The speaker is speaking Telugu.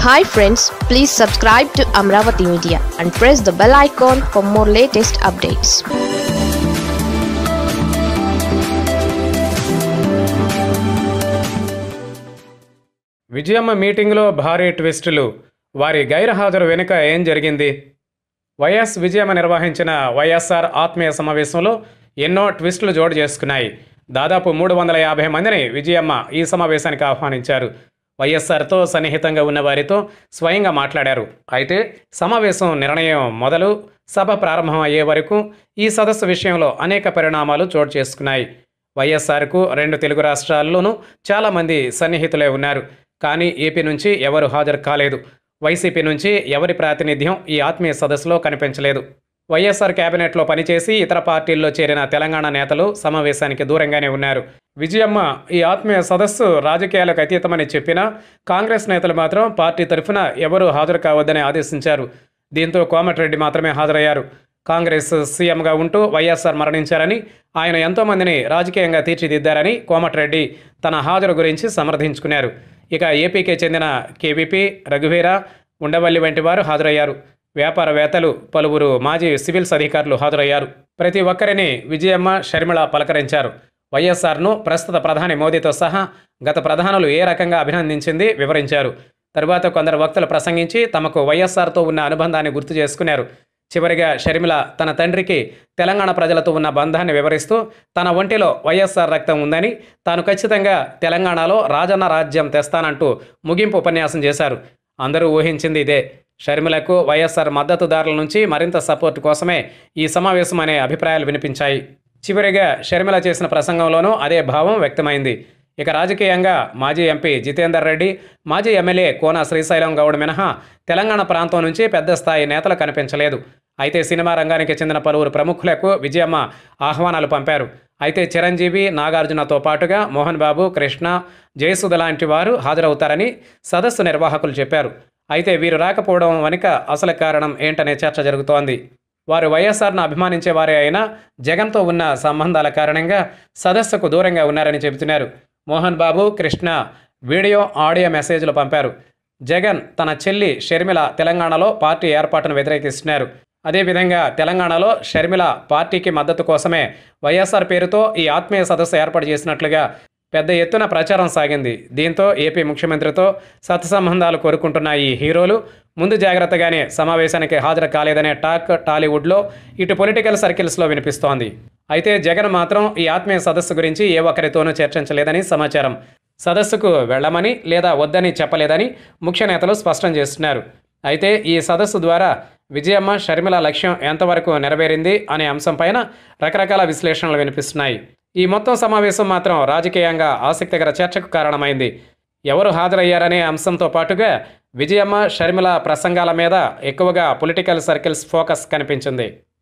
hi friends please subscribe to Amaravati media and press the bell icon for more latest updates Vijayamma మీటింగ్లో భారీ ట్విస్టులు వారి గైర్హాజరు వెనుక ఏం జరిగింది వైఎస్ విజయమ్మ నిర్వహించిన వైఎస్ఆర్ ఆత్మీయ సమావేశంలో ఎన్నో ట్విస్టులు జోడు చేసుకున్నాయి దాదాపు మూడు వందల యాభై మందిని విజయమ్మ ఈ సమావేశానికి ఆహ్వానించారు వైఎస్ఆర్తో సన్నిహితంగా ఉన్న వారితో స్వయంగా మాట్లాడారు అయితే సమావేశం నిర్ణయం మొదలు సభ ప్రారంభం అయ్యే వరకు ఈ సదస్సు విషయంలో అనేక పరిణామాలు చోటు చేసుకున్నాయి వైఎస్ఆర్కు రెండు తెలుగు రాష్ట్రాల్లోనూ చాలామంది సన్నిహితులే ఉన్నారు కానీ ఏపీ నుంచి ఎవరు హాజరు కాలేదు వైసీపీ నుంచి ఎవరి ప్రాతినిధ్యం ఈ ఆత్మీయ సదస్సులో కనిపించలేదు వైఎస్ఆర్ కేబినెట్లో పనిచేసి ఇతర పార్టీల్లో చేరిన తెలంగాణ నేతలు సమావేశానికి దూరంగానే ఉన్నారు విజయమ్మ ఈ ఆత్మీయ సదస్సు రాజకీయాలకు అతీతమని చెప్పినా కాంగ్రెస్ నేతలు మాత్రం పార్టీ తరఫున ఎవరూ హాజరు కావద్దని ఆదేశించారు దీంతో కోమటిరెడ్డి మాత్రమే హాజరయ్యారు కాంగ్రెస్ సీఎంగా ఉంటూ వైఎస్ఆర్ మరణించారని ఆయన ఎంతోమందిని రాజకీయంగా తీర్చిదిద్దారని కోమటిరెడ్డి తన హాజరు గురించి సమర్థించుకున్నారు ఇక ఏపీకి చెందిన కేవీపీ రఘువీర ఉండవల్లి వంటి వారు హాజరయ్యారు వ్యాపారవేత్తలు పలువురు మాజీ సివిల్స్ అధికారులు హాజరయ్యారు ప్రతి ఒక్కరిని విజయమ్మ షర్మిళ పలకరించారు వైఎస్ఆర్ను ప్రస్తుత ప్రధాని మోదీతో సహా గత ప్రధానులు ఏ రకంగా అభినందించింది వివరించారు తరువాత కొందరు వక్తలు ప్రసంగించి తమకు వైఎస్ఆర్తో ఉన్న అనుబంధాన్ని గుర్తు చేసుకున్నారు చివరిగా షర్మిల తన తండ్రికి తెలంగాణ ప్రజలతో ఉన్న బంధాన్ని వివరిస్తూ తన ఒంటిలో వైఎస్ఆర్ రక్తం ఉందని తాను ఖచ్చితంగా తెలంగాణలో రాజన్న రాజ్యం తెస్తానంటూ ముగింపు ఉపన్యాసం చేశారు అందరూ ఊహించింది ఇదే షర్మిలకు వైఎస్ఆర్ మద్దతుదారుల నుంచి మరింత సపోర్ట్ కోసమే ఈ సమావేశం అనే అభిప్రాయాలు వినిపించాయి చివరిగా షర్మిల చేసిన ప్రసంగంలోనూ అదే భావం వ్యక్తమైంది ఇక రాజకీయంగా మాజీ ఎంపీ జితేందర్ రెడ్డి మాజీ ఎమ్మెల్యే కోన శ్రీశైలం గౌడ్ మినహా తెలంగాణ ప్రాంతం నుంచి పెద్ద స్థాయి నేతలు కనిపించలేదు అయితే సినిమా రంగానికి చెందిన పలువురు ప్రముఖులకు విజయమ్మ ఆహ్వానాలు పంపారు అయితే చిరంజీవి నాగార్జునతో పాటుగా మోహన్ బాబు కృష్ణ జయసుధ లాంటి వారు హాజరవుతారని సదస్సు నిర్వాహకులు చెప్పారు అయితే వీరు రాకపోవడం వెనుక అసలు కారణం ఏంటనే చర్చ జరుగుతోంది వారు వైఎస్ఆర్ను అభిమానించే వారే అయినా జగన్తో ఉన్న సంబంధాల కారణంగా సదస్సుకు దూరంగా ఉన్నారని చెబుతున్నారు మోహన్ బాబు కృష్ణ వీడియో ఆడియో మెసేజ్లు పంపారు జగన్ తన చెల్లి షర్మిల తెలంగాణలో పార్టీ ఏర్పాటును వ్యతిరేకిస్తున్నారు అదేవిధంగా తెలంగాణలో షర్మిల పార్టీకి మద్దతు కోసమే వైఎస్ఆర్ పేరుతో ఈ ఆత్మీయ సదస్సు ఏర్పాటు చేసినట్లుగా పెద్ద ఎత్తున ప్రచారం సాగింది దీంతో ఏపీ ముఖ్యమంత్రితో సత్సంబంధాలు కోరుకుంటున్న ఈ హీరోలు ముందు జాగ్రత్తగానే సమావేశానికి హాజరు కాలేదనే టాక్ టాలీవుడ్లో ఇటు పొలిటికల్ సర్కిల్స్లో వినిపిస్తోంది అయితే జగన్ మాత్రం ఈ ఆత్మీయ సదస్సు గురించి ఏ ఒక్కరితోనూ చర్చించలేదని సమాచారం సదస్సుకు వెళ్ళమని లేదా వద్దని చెప్పలేదని ముఖ్య నేతలు స్పష్టం చేస్తున్నారు అయితే ఈ సదస్సు ద్వారా విజయమ్మ షర్మిల లక్ష్యం ఎంతవరకు నెరవేరింది అనే అంశంపైన రకరకాల విశ్లేషణలు వినిపిస్తున్నాయి ఈ మొత్తం సమావేశం మాత్రం రాజకీయంగా ఆసక్తికర చర్చకు కారణమైంది ఎవరు హాజరయ్యారనే అంశంతో పాటుగా విజయమ్మ షర్మిల ప్రసంగాల మీద ఎక్కువగా పొలిటికల్ సర్కిల్స్ ఫోకస్ కనిపించింది